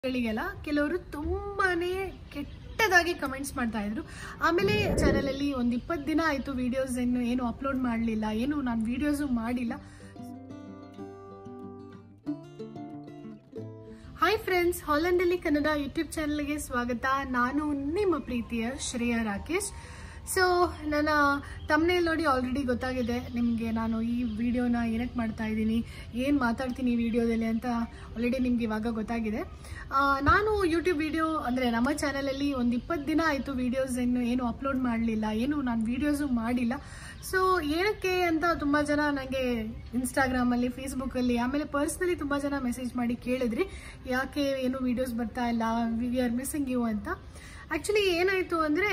ಗಳಿಗೆಲ್ಲ ಕೆಲವರು ತುಂಬಾನೇ ಕೆಟ್ಟದಾಗಿ ಕಮೆಂಟ್ಸ್ ಮಾಡ್ತಾ ಇದ್ರು ಆಮೇಲೆ ಚಾನಲ್ ಅಲ್ಲಿ ಒಂದ್ ಇಪ್ಪತ್ತು ದಿನ ಆಯ್ತು ವಿಡಿಯೋಸ್ ಏನು ಏನು ಅಪ್ಲೋಡ್ ಮಾಡಲಿಲ್ಲ ಏನು ನಾನು ವಿಡಿಯೋಸು ಮಾಡಿಲ್ಲ ಹಾಯ್ ಫ್ರೆಂಡ್ಸ್ ಹಾಲೆಂಡಲ್ಲಿ ಕನ್ನಡ ಯೂಟ್ಯೂಬ್ ಚಾನಲ್ಗೆ ಸ್ವಾಗತ ನಾನು ನಿಮ್ಮ ಪ್ರೀತಿಯ ಶ್ರೇಯಾ ರಾಕೇಶ್ ಸೊ ನನ್ನ ತಮ್ಮನೇಲಿ ನೋಡಿ ಆಲ್ರೆಡಿ ಗೊತ್ತಾಗಿದೆ ನಿಮಗೆ ನಾನು ಈ ವಿಡಿಯೋನ ಏನಕ್ಕೆ ಮಾಡ್ತಾ ಇದ್ದೀನಿ ಏನು ಮಾತಾಡ್ತೀನಿ ಈ ವಿಡಿಯೋದಲ್ಲಿ ಅಂತ ಆಲ್ರೆಡಿ ನಿಮ್ಗೆ ಇವಾಗ ಗೊತ್ತಾಗಿದೆ ಆ, ನಾನು ಯೂಟ್ಯೂಬ್ ವಿಡಿಯೋ ಅಂದರೆ ನಮ್ಮ ಚಾನಲಲ್ಲಿ ಒಂದು ಇಪ್ಪತ್ತು ದಿನ ಆಯಿತು ವಿಡಿಯೋಸ್ ಏನು ಏನು ಅಪ್ಲೋಡ್ ಮಾಡಲಿಲ್ಲ ಏನು ನಾನು ವಿಡಿಯೋಸು ಮಾಡಿಲ್ಲ ಸೊ ಏನಕ್ಕೆ ಅಂತ ತುಂಬ ಜನ ನನಗೆ ಇನ್ಸ್ಟಾಗ್ರಾಮಲ್ಲಿ ಫೇಸ್ಬುಕ್ಕಲ್ಲಿ ಆಮೇಲೆ ಪರ್ಸ್ನಲಿ ತುಂಬ ಜನ ಮೆಸೇಜ್ ಮಾಡಿ ಕೇಳಿದ್ರಿ ಯಾಕೆ ಏನು ವಿಡಿಯೋಸ್ ಬರ್ತಾ ಇಲ್ಲ ವಿ ಆರ್ ಮಿಸ್ಸಿಂಗ್ ಯು ಅಂತ ಆ್ಯಕ್ಚುಲಿ ಏನಾಯಿತು ಅಂದರೆ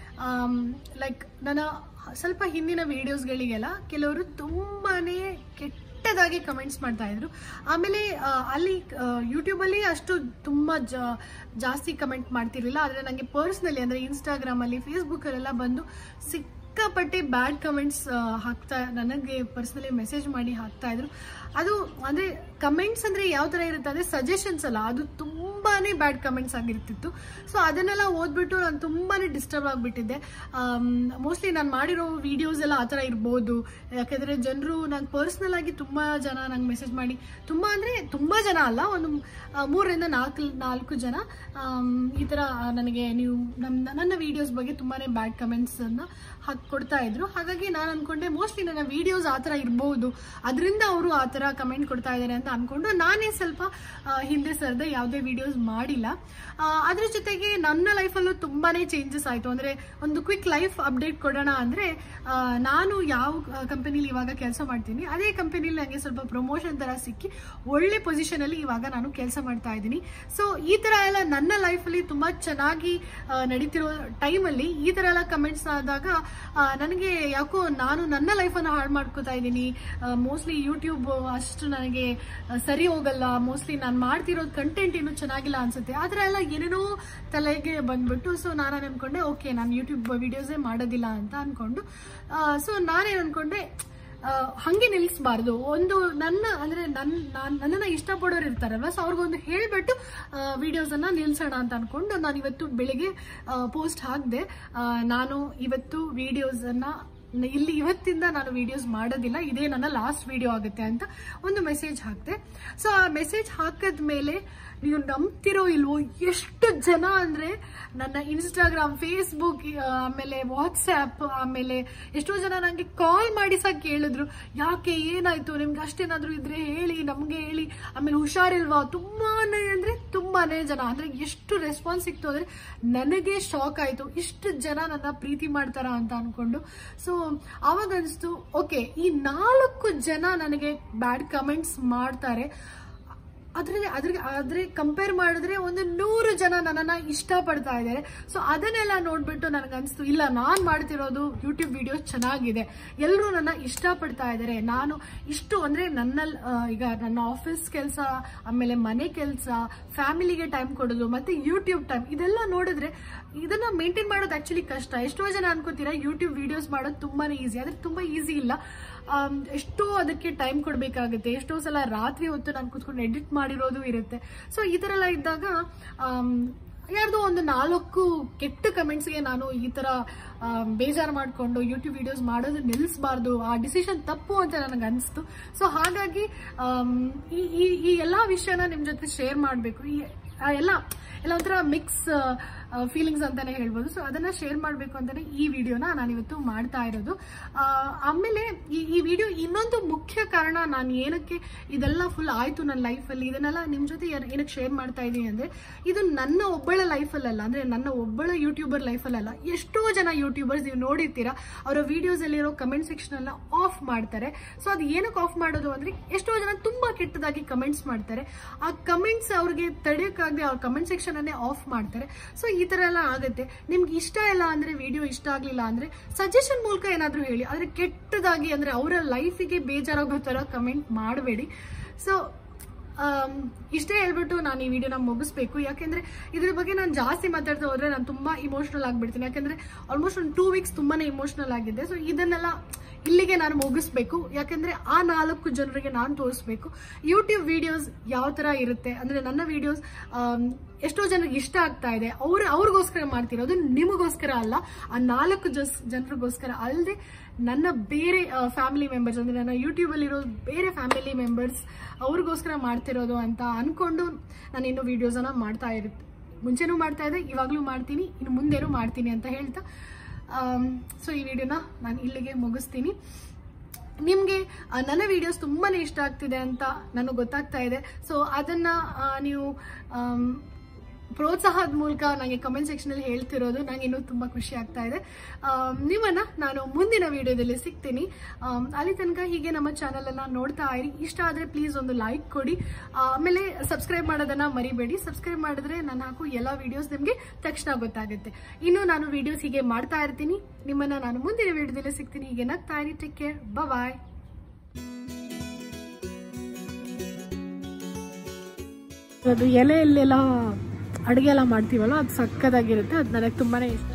ಲೈಕ್ ನನ್ನ ಸ್ವಲ್ಪ ಹಿಂದಿನ ವಿಡಿಯೋಸ್ಗಳಿಗೆಲ್ಲ ಕೆಲವರು ತುಂಬಾ ಕೆಟ್ಟದಾಗಿ ಕಮೆಂಟ್ಸ್ ಮಾಡ್ತಾ ಇದ್ರು ಆಮೇಲೆ ಆ, ಅಲ್ಲಿ ಯೂಟ್ಯೂಬಲ್ಲಿ ಅಷ್ಟು ತುಂಬ ಜಾ- ಜಾಸ್ತಿ ಕಮೆಂಟ್ ಮಾಡ್ತಿರ್ಲಿಲ್ಲ ಆದರೆ ನನಗೆ ಪರ್ಸ್ನಲಿ ಅಂದರೆ ಇನ್ಸ್ಟಾಗ್ರಾಮಲ್ಲಿ ಫೇಸ್ಬುಕ್ಕಲ್ಲೆಲ್ಲ ಬಂದು ಸಿಕ್ಕಾಪಟ್ಟೆ ಬ್ಯಾಡ್ ಕಮೆಂಟ್ಸ್ ಹಾಕ್ತಾ ನನಗೆ ಪರ್ಸ್ನಲಿ ಮೆಸೇಜ್ ಮಾಡಿ ಹಾಕ್ತಾ ಇದ್ರು ಅದು ಅಂದರೆ ಕಮೆಂಟ್ಸ್ ಅಂದರೆ ಯಾವ ಥರ ಇರುತ್ತೆ ಅಂದರೆ ಸಜೆಷನ್ಸ್ ಅಲ್ಲ ಅದು ತುಂಬಾನೇ ಬ್ಯಾಡ್ ಕಮೆಂಟ್ಸ್ ಆಗಿರ್ತಿತ್ತು ಸೊ ಅದನ್ನೆಲ್ಲ ಓದ್ಬಿಟ್ಟು ನಾನು ತುಂಬಾನೇ ಡಿಸ್ಟರ್ಬ್ ಆಗಿಬಿಟ್ಟಿದ್ದೆ ಮೋಸ್ಟ್ಲಿ ನಾನು ಮಾಡಿರೋ ವಿಡಿಯೋಸ್ ಎಲ್ಲ ಆ ಥರ ಇರ್ಬೋದು ಯಾಕೆಂದರೆ ಜನರು ನಂಗೆ ಪರ್ಸ್ನಲ್ ಆಗಿ ತುಂಬ ಜನ ನಂಗೆ ಮೆಸೇಜ್ ಮಾಡಿ ತುಂಬ ಅಂದರೆ ತುಂಬ ಜನ ಅಲ್ಲ ಒಂದು ಆ, ಮೂರರಿಂದ ನಾಲ್ಕು ನಾಲ್ಕು ಜನ ಆಮ್, ಈ ಥರ ನನಗೆ ನೀವು ನಮ್ಮ ನನ್ನ ವಿಡಿಯೋಸ್ ಬಗ್ಗೆ ತುಂಬಾ ಬ್ಯಾಡ್ ಕಮೆಂಟ್ಸನ್ನು ಹಾಕಿ ಕೊಡ್ತಾ ಇದ್ರು ಹಾಗಾಗಿ ನಾನು ಅನ್ಕೊಂಡೆ ಮೋಸ್ಟ್ಲಿ ನನ್ನ ವಿಡಿಯೋಸ್ ಆ ಥರ ಇರ್ಬೋದು ಅದರಿಂದ ಅವರು ಆ ಥರ ಕಮೆಂಟ್ ಕೊಡ್ತಾ ಇದ್ದಾರೆ ಅಂತ ಅನ್ಕೊಂಡು ನಾನೇ ಸ್ವಲ್ಪ ಆ, ಹಿಂದೆ ಸರಿದೆ ಯಾವುದೇ ವಿಡಿಯೋಸ್ ಮಾಡಿಲ್ಲ ಆ, ಅದ್ರ ಜೊತೆಗೆ ನನ್ನ ಲೈಫಲ್ಲೂ ತುಂಬಾನೇ ಚೇಂಜಸ್ ಆಯಿತು ಅಂದರೆ ಒಂದು ಕ್ವಿಕ್ ಲೈಫ್ ಅಪ್ಡೇಟ್ ಕೊಡೋಣ ಅಂದರೆ ನಾನು ಯಾವ ಕಂಪನಿಲಿ ಇವಾಗ ಕೆಲಸ ಮಾಡ್ತೀನಿ ಅದೇ ಕಂಪನಿಲಿ ನನಗೆ ಸ್ವಲ್ಪ ಪ್ರಮೋಷನ್ ಥರ ಸಿಕ್ಕಿ ಒಳ್ಳೆ ಪೊಸಿಷನಲ್ಲಿ ಇವಾಗ ನಾನು ಕೆಲಸ ಮಾಡ್ತಾ ಇದ್ದೀನಿ ಸೊ ಈ ಥರ ಎಲ್ಲ ನನ್ನ ಲೈಫಲ್ಲಿ ತುಂಬ ಚೆನ್ನಾಗಿ ಆ, ನಡೀತಿರೋ ಟೈಮಲ್ಲಿ ಈ ಥರ ಎಲ್ಲ ಕಮೆಂಟ್ಸ್ ಆದಾಗ ಆ, ನನಗೆ ಯಾಕೋ ನಾನು ನನ್ನ ಲೈಫನ್ನು ಹಾಳು ಮಾಡ್ಕೋತಾ ಇದ್ದೀನಿ ಮೋಸ್ಟ್ಲಿ ಯೂಟ್ಯೂಬ್ ಅಷ್ಟು ನನಗೆ ಆ, ಸರಿ ಹೋಗಲ್ಲ ಮೋಸ್ಟ್ಲಿ ನಾನು ಮಾಡ್ತಿರೋದು ಕಂಟೆಂಟ್ ಏನು ಚೆನ್ನಾಗಿಲ್ಲ ಅನ್ಸುತ್ತೆ ಆ ಥರ ಎಲ್ಲ ಏನೇನೋ ತಲೆಗೆ ಬಂದ್ಬಿಟ್ಟು ಸೊ ನಾನು ಅನ್ಕೊಂಡೆ ಓಕೆ ನಾನು ಯೂಟ್ಯೂಬ್ ವಿಡಿಯೋಸೇ ಮಾಡೋದಿಲ್ಲ ಅಂತ ಅನ್ಕೊಂಡು ಸೊ ನಾನೇನು ಅನ್ಕೊಂಡೆ ಆ, ಹಂಗೆ ನಿಲ್ಲಿಸಬಾರ್ದು ಒಂದು ನನ್ನ ಅಂದ್ರೆ ನನ್ನ ನಾನ್- ನನ್ನನ್ನ ಇಷ್ಟಪಡೋರು ಇರ್ತಾರಲ್ವ ಸೊ ಅವ್ರಿಗೊಂದು ಹೇಳ್ಬಿಟ್ಟು ವಿಡಿಯೋಸ್ ಅನ್ನ ನಿಲ್ಸೋಣ ಅಂತ ಅನ್ಕೊಂಡು ನಾನು ಇವತ್ತು ಬೆಳಿಗ್ಗೆ ಪೋಸ್ಟ್ ಹಾಕಿದೆ ನಾನು ಇವತ್ತು ವಿಡಿಯೋಸ್ ಅನ್ನ ನ- ಇಲ್ಲಿ ಇವತ್ತಿಂದ ನಾನು ವಿಡಿಯೋಸ್ ಮಾಡೋದಿಲ್ಲ ಇದೇ ನನ್ನ ಲಾಸ್ಟ್ ವಿಡಿಯೋ ಆಗುತ್ತೆ ಅಂತ ಒಂದು ಮೆಸೇಜ್ ಹಾಕಿದೆ ಸೊ ಆ ಮೆಸೇಜ್ ಹಾಕಿದ್ಮೇಲೆ ನೀವು ನಂಬ್ತಿರೋ ಇಲ್ವೋ ಎಷ್ಟು ಜನ ಅಂದ್ರೆ ನನ್ನ ಇನ್ಸ್ಟಾಗ್ರಾಮ್ ಫೇಸ್ಬುಕ್ ಆಮೇಲೆ ವಾಟ್ಸ್ಆ್ಯಪ್ ಆಮೇಲೆ ಎಷ್ಟೋ ಜನ ನನಗೆ ಕಾಲ್ ಮಾಡಿ ಸಹ ಕೇಳಿದ್ರು ಯಾಕೆ ಏನಾಯ್ತು ನಿಮ್ಗೆ ಅಷ್ಟೇನಾದ್ರೂ ಇದ್ರೆ ಹೇಳಿ ನಮ್ಗೆ ಹೇಳಿ ಆಮೇಲೆ ಹುಷಾರಿಲ್ವಾ ತುಂಬಾನೇ ಅಂದ್ರೆ ತುಂಬಾನೇ ಜನ ಅಂದ್ರೆ ಎಷ್ಟು ರೆಸ್ಪಾನ್ಸ್ ಸಿಕ್ತು ಅಂದ್ರೆ ನನಗೆ ಶಾಕ್ ಆಯ್ತು ಇಷ್ಟು ಜನ ನನ್ನ ಪ್ರೀತಿ ಮಾಡ್ತಾರ ಅಂತ ಅನ್ಕೊಂಡು ಸೊ ಅವಾಗ ಅನಿಸ್ತು ಓಕೆ ಈ ನಾಲ್ಕು ಜನ ನನಗೆ ಬ್ಯಾಡ್ ಕಮೆಂಟ್ಸ್ ಮಾಡ್ತಾರೆ ಅದ್ರಲ್ಲಿ ಅದ್ರ ಆದ್ರೆ ಕಂಪೇರ್ ಮಾಡಿದ್ರೆ ಒಂದು ನೂರು ಜನ ನನ್ನನ್ನ ಇಷ್ಟಪಡ್ತಾ ಇದ್ದಾರೆ ಸೊ ಅದನ್ನೆಲ್ಲ ನೋಡ್ಬಿಟ್ಟು ನನಗೆ ಅನಿಸ್ತು ಇಲ್ಲ ನಾನು ಮಾಡ್ತಿರೋದು ಯೂಟ್ಯೂಬ್ ವಿಡಿಯೋಸ್ ಚೆನ್ನಾಗಿದೆ ಎಲ್ಲರೂ ನನ್ನ ಇಷ್ಟಪಡ್ತಾ ಇದ್ದಾರೆ ನಾನು ಇಷ್ಟು ಅಂದ್ರೆ ನನ್ನ ಈಗ ನನ್ನ ಆಫೀಸ್ ಕೆಲಸ ಆಮೇಲೆ ಮನೆ ಕೆಲಸ ಫ್ಯಾಮಿಲಿಗೆ ಟೈಮ್ ಕೊಡೋದು ಮತ್ತೆ ಯೂಟ್ಯೂಬ್ ಟೈಮ್ ಇದೆಲ್ಲ ನೋಡಿದ್ರೆ ಇದನ್ನ ಮೇಂಟೈನ್ ಮಾಡೋದು ಆಕ್ಚುಲಿ ಕಷ್ಟ ಎಷ್ಟೋ ಜನ ಅನ್ಕೋತೀರಾ ಯೂಟ್ಯೂಬ್ ವಿಡಿಯೋಸ್ ಮಾಡೋದು ತುಂಬಾನೇ ಈಸಿ ಆದ್ರೆ ತುಂಬಾ ಈಸಿ ಇಲ್ಲ ಆಮ್, ಎಷ್ಟೋ ಅದಕ್ಕೆ ಟೈಮ್ ಕೊಡಬೇಕಾಗುತ್ತೆ ಎಷ್ಟೋ ಸಲ ರಾತ್ರಿ ಹೊತ್ತು ನಾನು ಕೂತ್ಕೊಂಡು ಎಡಿಟ್ ಮಾಡಿರೋದು ಇರುತ್ತೆ ಸೊ ಈ ಥರ ಎಲ್ಲ ಇದ್ದಾಗ ಆಮ್, ಯಾರ್ದೋ ಒಂದು ನಾಲ್ಕು ಕೆಟ್ಟ ಕಮೆಂಟ್ಸ್ಗೆ ನಾನು ಈ ಥರ ಆಮ್, ಬೇಜಾರು ಮಾಡಿಕೊಂಡು ಯೂಟ್ಯೂಬ್ ವಿಡಿಯೋಸ್ ಮಾಡೋದು ನಿಲ್ಲಿಸಬಾರ್ದು ಆ ಡಿಸಿಷನ್ ತಪ್ಪು ಅಂತ ನನಗೆ ಅನಿಸ್ತು ಸೊ ಹಾಗಾಗಿ ಆಮ್, ಈ ಈ- ಈ ಎಲ್ಲ ವಿಷಯನ ನಿಮ್ಮ ಜೊತೆ ಶೇರ್ ಮಾಡಬೇಕು ಈ ಆ ಎಲ್ಲ ಎಲ್ಲ ಒಂಥರ ಮಿಕ್ಸ್ ಫೀಲಿಂಗ್ಸ್ ಅಂತಾನೆ ಹೇಳ್ಬೋದು ಸೊ ಅದನ್ನ ಶೇರ್ ಮಾಡಬೇಕು ಅಂತಾನೆ ಈ ವಿಡಿಯೋನ ನಾನು ಇವತ್ತು ಮಾಡ್ತಾ ಇರೋದು ಆ, ಆಮೇಲೆ ಈ ಈ ವಿಡಿಯೋ ಇನ್ನೊಂದು ಮುಖ್ಯ ಕಾರಣ ನಾನು ಏನಕ್ಕೆ ಇದೆಲ್ಲ ಫುಲ್ ಆಯ್ತು ನನ್ನ ಲೈಫಲ್ಲಿ ಇದನ್ನೆಲ್ಲ ನಿಮ್ಮ ಜೊತೆ ಏನ್- ಏನಕ್ಕೆ ಶೇರ್ ಮಾಡ್ತಾ ಇದ್ದೀನಿ ಅಂದ್ರೆ ಇದು ನನ್ನ ಒಬ್ಬಳ ಲೈಫಲ್ಲಲ್ಲ ಅಂದ್ರೆ ನನ್ನ ಒಬ್ಬಳ ಯೂಟ್ಯೂಬರ್ ಲೈಫಲ್ಲಲ್ಲ ಎಷ್ಟೋ ಜನ ಯೂಟ್ಯೂಬರ್ಸ್ ನೀವು ನೋಡಿರ್ತೀರಾ ಅವರ ವಿಡಿಯೋಸ್ ಅಲ್ಲಿರೋ ಕಮೆಂಟ್ ಸೆಕ್ಷನ್ ಎಲ್ಲ ಆಫ್ ಮಾಡ್ತಾರೆ ಸೊ ಅದು ಏನಕ್ಕೆ ಆಫ್ ಮಾಡೋದು ಅಂದ್ರೆ ಎಷ್ಟೋ ಜನ ತುಂಬಾ ಕೆಟ್ಟದಾಗಿ ಕಮೆಂಟ್ಸ್ ಮಾಡ್ತಾರೆ ಆ ಕಮೆಂಟ್ಸ್ ಅವ್ರಿಗೆ ತಡೆಯೋಕ್ಕಾಗದೆ ಅವ್ರ ಕಮೆಂಟ್ ಸೆಕ್ಷನ್ ಅನ್ನೇ ಆಫ್ ಮಾಡ್ತಾರೆ ಸೊ ಈ ತರ ಎಲ್ಲ ಆಗುತ್ತೆ ನಿಮ್ಗೆ ಇಷ್ಟ ಇಲ್ಲ ಅಂದ್ರೆ ವಿಡಿಯೋ ಇಷ್ಟ ಆಗ್ಲಿಲ್ಲ ಅಂದ್ರೆ ಸಜೆಷನ್ ಮೂಲಕ ಏನಾದ್ರೂ ಹೇಳಿ ಆದ್ರೆ ಕೆಟ್ಟದಾಗಿ ಅಂದ್ರೆ ಅವರ ಲೈಫಿಗೆ ಬೇಜಾರಾಗೋ ತರ ಕಮೆಂಟ್ ಮಾಡಬೇಡಿ ಸೊ ಆಮ್, ಇಷ್ಟೇ ಹೇಳ್ಬಿಟ್ಟು ನಾನು ಈ ವಿಡಿಯೋನ ಮುಗಿಸ್ಬೇಕು ಯಾಕೆಂದ್ರೆ ಇದ್ರ ಬಗ್ಗೆ ನಾನು ಜಾಸ್ತಿ ಮಾತಾಡ್ತಾ ಹೋದ್ರೆ ನಾನು ತುಂಬಾ ಇಮೋಷನಲ್ ಆಗ್ಬಿಡ್ತೀನಿ ಯಾಕೆಂದ್ರೆ ಆಲ್ಮೋಸ್ಟ್ ಒಂದು ಟೂ ವೀಕ್ಸ್ ತುಂಬಾನೇ ಇಮೋಷನಲ್ ಆಗಿದೆ ಸೊ ಇದನ್ನೆಲ್ಲ ಇಲ್ಲಿಗೆ ನಾನು ಮುಗಿಸ್ಬೇಕು ಯಾಕೆಂದ್ರೆ ಆ ನಾಲ್ಕು ಜನರಿಗೆ ನಾನು ತೋರಿಸ್ಬೇಕು ಯೂಟ್ಯೂಬ್ ವಿಡಿಯೋಸ್ ಯಾವ ತರ ಇರುತ್ತೆ ಅಂದ್ರೆ ನನ್ನ ವಿಡಿಯೋಸ್ ಎಷ್ಟೋ ಜನರಿಗೆ ಇಷ್ಟ ಆಗ್ತಾ ಇದೆ ಅವ್ರ ಅವ್ರಿಗೋಸ್ಕರ ಮಾಡ್ತಿರೋದು ನಿಮಗೋಸ್ಕರ ಅಲ್ಲ ಆ ನಾಲ್ಕು ಜಸ್ ಜನರಿಗೋಸ್ಕರ ಅಲ್ಲದೆ ನನ್ನ ಬೇರೆ ಫ್ಯಾಮಿಲಿ ಮೆಂಬರ್ಸ್ ಅಂದ್ರೆ ನನ್ನ ಯೂಟ್ಯೂಬಲ್ಲಿರೋ ಬೇರೆ ಫ್ಯಾಮಿಲಿ ಮೆಂಬರ್ಸ್ ಅವ್ರಿಗೋಸ್ಕರ ಮಾಡ್ತಿರೋದು ಅಂತ ಅನ್ಕೊಂಡು ನಾನು ಇನ್ನೂ ವಿಡಿಯೋಸನ್ನ ಮಾಡ್ತಾ ಇರುತ್ತೆ ಮುಂಚೆನೂ ಮಾಡ್ತಾ ಇದ್ದೆ ಇವಾಗಲೂ ಮಾಡ್ತೀನಿ ಇನ್ನು ಮುಂದೇನೂ ಮಾಡ್ತೀನಿ ಅಂತ ಹೇಳ್ತಾ ಸೊ ಈ ವಿಡಿಯೋನ ನಾನು ಇಲ್ಲಿಗೆ ಮುಗಿಸ್ತೀನಿ ನಿಮಗೆ ನನ್ನ ವಿಡಿಯೋಸ್ ತುಂಬಾ ಇಷ್ಟ ಆಗ್ತಿದೆ ಅಂತ ನನಗೆ ಗೊತ್ತಾಗ್ತಾ ಇದೆ ಸೊ ಅದನ್ನು ನೀವು ಆಮ್, ಪ್ರೋತ್ಸಾಹದ ಮೂಲಕ ನನಗೆ ಕಮೆಂಟ್ ಸೆಕ್ಷನಲ್ಲಿ ಹೇಳ್ತಿರೋದು ನನಗೆ ಇನ್ನೂ ತುಂಬ ಖುಷಿ ಆಗ್ತಾ ಇದೆ ಆಮ್, ನಿಮ್ಮನ್ನ ನಾನು ಮುಂದಿನ ವಿಡಿಯೋದಲ್ಲಿ ಸಿಗ್ತೀನಿ ಆಮ್, ಅಲ್ಲಿ ತನಕ ಹೀಗೆ ನಮ್ಮ ಚಾನಲನ್ನು ನೋಡ್ತಾ ಇರಿ ಇಷ್ಟ ಆದರೆ ಪ್ಲೀಸ್ ಒಂದು ಲೈಕ್ ಕೊಡಿ ಆಮೇಲೆ ಸಬ್ಸ್ಕ್ರೈಬ್ ಮಾಡೋದನ್ನ ಮರಿಬೇಡಿ ಸಬ್ಸ್ಕ್ರೈಬ್ ಮಾಡಿದ್ರೆ ನಾನು ಹಾಕೋ ಎಲ್ಲ ವಿಡಿಯೋಸ್ ನಿಮಗೆ ತಕ್ಷಣ ಗೊತ್ತಾಗುತ್ತೆ ಇನ್ನು ನಾನು ವಿಡಿಯೋಸ್ ಹೀಗೆ ಮಾಡ್ತಾ ಇರ್ತೀನಿ ನಿಮ್ಮನ್ನ ನಾನು ಮುಂದಿನ ವಿಡಿಯೋದಲ್ಲಿ ಸಿಗ್ತೀನಿ ಹೀಗೆ ನಗ್ತಾ ಇರಿ ಟೇಕ್ ಕೇರ್ ಬಾಯ್ ಅದು ಎಲೆಯಲ್ಲೆಲ್ಲ ಅಡುಗೆ ಎಲ್ಲ ಮಾಡ್ತೀವಲ್ಲ ಅದು ಸಕ್ಕದಾಗಿರುತ್ತೆ ಅದು ನನಗೆ ತುಂಬಾನೇ ಇಷ್ಟ